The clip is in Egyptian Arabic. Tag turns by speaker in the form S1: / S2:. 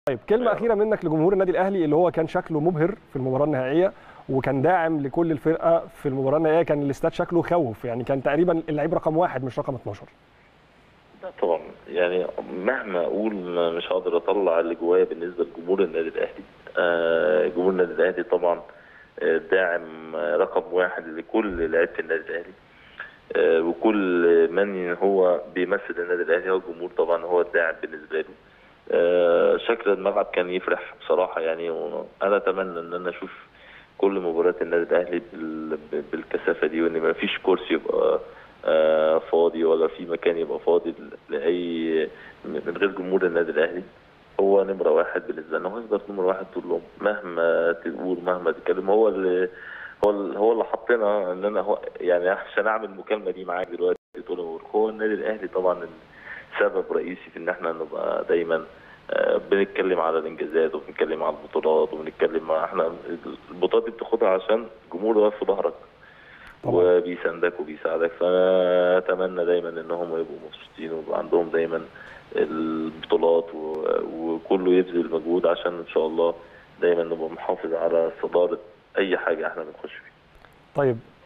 S1: طيب كلمه اخيره منك لجمهور النادي الاهلي اللي هو كان شكله مبهر في المباراه النهائيه وكان داعم لكل الفرقه في المباراه النهائيه كان الاستاد شكله خوف يعني كان تقريبا اللعيب رقم واحد مش رقم 12
S2: لا طبعا يعني مهما اقول ما- مش هقدر اطلع اللي جوايا بالنسبه لجمهور النادي الاهلي آه، جمهور النادي الاهلي طبعا آه، داعم آه، رقم واحد لكل لعيبه النادي الاهلي آه، وكل من هو بيمثل النادي الاهلي هو الجمهور طبعا هو الداعم بالنسبه له آه، شكل الملعب كان يفرح بصراحه يعني وانا اتمنى ان انا اشوف كل مباريات النادي الاهلي بال- بالكثافه دي وان ما فيش كرسي يبقى آه، فاضي ولا في مكان يبقى فاضي لاي من غير جمهور النادي الاهلي هو نمره واحد بالنسبه لنا هو هيفضل نمره واحد طول العمر مهما تقول مهما تتكلم هو اللي هو اللي هو اللي حطينا ان انا هو يعني عشان اعمل المكالمه دي معاك دلوقتي طول العمر هو النادي الاهلي طبعا سبب رئيسي في ان احنا نبقى دايما آه، بنتكلم على الانجازات وبنتكلم على البطولات وبنتكلم مع احنا البطولات دي بتاخدها عشان الجمهور واقف في ظهرك
S1: طبعا.
S2: وبيساندك وبيساعدك فانا اتمنى دايما ان هم يبقوا مبسوطين ويبقى عندهم دايما البطولات و- وكله يبذل مجهود عشان ان شاء الله دايما نبقى محافظ على صداره اي حاجه احنا بنخش فيها
S1: طيب